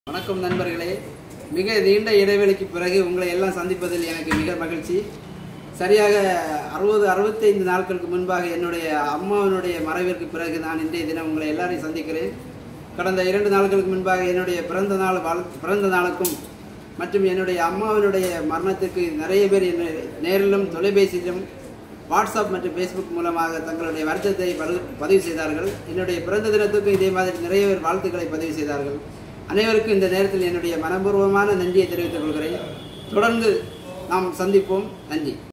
வணக்கம் நண்பர்களே மிக நீண்ட இடைவெளிக்கு பிறகு உங்களை எல்லாம் சந்திப்பதில் எனக்கு மிக மகிழ்ச்சி சரியாக அறுபது அறுபத்தைந்து நாட்களுக்கு முன்பாக என்னுடைய அம்மாவினுடைய மறைவிற்கு பிறகு நான் இன்றைய தினம் உங்களை எல்லாரையும் சந்திக்கிறேன் கடந்த இரண்டு நாட்களுக்கு முன்பாக என்னுடைய பிறந்த நாள் வாழ் பிறந்த நாளுக்கும் மற்றும் என்னுடைய அம்மாவினுடைய மரணத்திற்கு நிறைய பேர் என்னை நேரிலும் தொலைபேசியிலும் வாட்ஸ்அப் மற்றும் ஃபேஸ்புக் மூலமாக தங்களுடைய வருத்தத்தை பரு- பதிவு செய்தார்கள் என்னுடைய பிறந்த தினத்துக்கும் இதே மாதிரி நிறைய பேர் வாழ்த்துக்களை பதிவு செய்தார்கள் அனைவருக்கும் இந்த நேரத்தில் என்னுடைய மனப்பூர்வமான நன்றியை தெரிவித்துக் கொள்கிறேன் தொடர்ந்து நாம் சந்திப்போம் நன்றி